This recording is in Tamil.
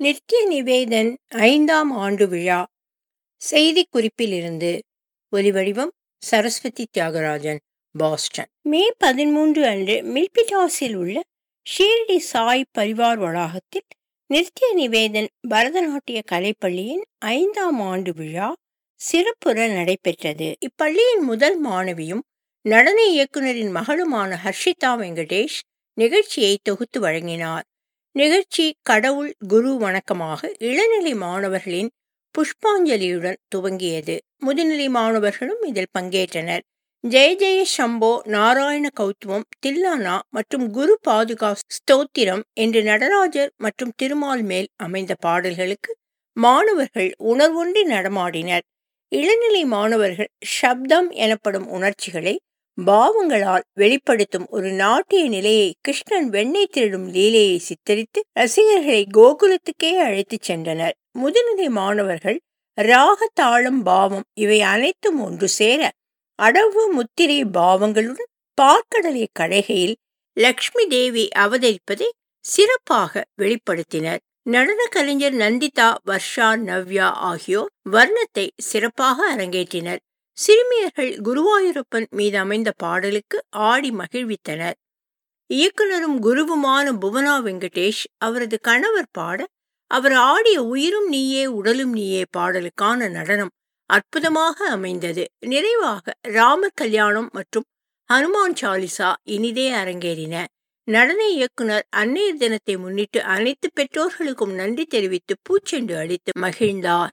நித்ய நிவேதன் ஐந்தாம் ஆண்டு விழா செய்திக்குறிப்பிலிருந்து ஒலிவடிவம் சரஸ்வதி தியாகராஜன் பாஸ்டன் மே பதிமூன்று அன்று மில்பிட்டாஸில் உள்ள ஷீரடி சாய் பரிவார் வளாகத்தில் நித்ய நிவேதன் பரதநாட்டிய கலைப்பள்ளியின் ஐந்தாம் ஆண்டு விழா சிறப்புற நடைபெற்றது இப்பள்ளியின் முதல் மாணவியும் நடன இயக்குனரின் மகளுமான ஹர்ஷிதா வெங்கடேஷ் நிகழ்ச்சியை தொகுத்து வழங்கினார் நிகழ்ச்சி கடவுள் குரு வணக்கமாக இளநிலை மாணவர்களின் புஷ்பாஞ்சலியுடன் துவங்கியது முதுநிலை மாணவர்களும் இதில் பங்கேற்றனர் ஜெய ஜெய சம்போ நாராயண கௌத்துவம் தில்லானா மற்றும் குரு பாதுகா ஸ்தோத்திரம் என்று நடராஜர் மற்றும் திருமால் மேல் அமைந்த பாடல்களுக்கு மாணவர்கள் உணர்வொன்றி நடமாடினர் இளநிலை மாணவர்கள் சப்தம் எனப்படும் உணர்ச்சிகளை பாவங்களால் வெளிப்படுத்தும் ஒரு நாட்டிய நிலையை கிருஷ்ணன் வெண்ணெய் திருடும் லீலையை சித்தரித்து ரசிகர்களை கோகுலத்துக்கே அழைத்துச் சென்றனர் முதுநிலை மாணவர்கள் ராக தாளம் பாவம் இவை அனைத்தும் ஒன்று சேர அடவு முத்திரை பாவங்களுடன் பார்க்கடலை கடைகையில் லக்ஷ்மி தேவி அவதரிப்பதை சிறப்பாக வெளிப்படுத்தினர் நடன கலைஞர் நந்திதா வர்ஷா நவ்யா ஆகியோர் வர்ணத்தை சிறப்பாக அரங்கேற்றினர் சிறுமியர்கள் குருவாயூரப்பன் மீது அமைந்த பாடலுக்கு ஆடி மகிழ்வித்தனர் இயக்குனரும் குருவுமான புவனா வெங்கடேஷ் அவரது கணவர் பாட அவர் ஆடிய உயிரும் நீயே உடலும் நீயே பாடலுக்கான நடனம் அற்புதமாக அமைந்தது நிறைவாக ராமர் கல்யாணம் மற்றும் ஹனுமான் சாலிசா இனிதே அரங்கேறின நடன இயக்குனர் அன்னையர் தினத்தை முன்னிட்டு அனைத்து பெற்றோர்களுக்கும் நன்றி தெரிவித்து பூச்செண்டு அளித்து மகிழ்ந்தார்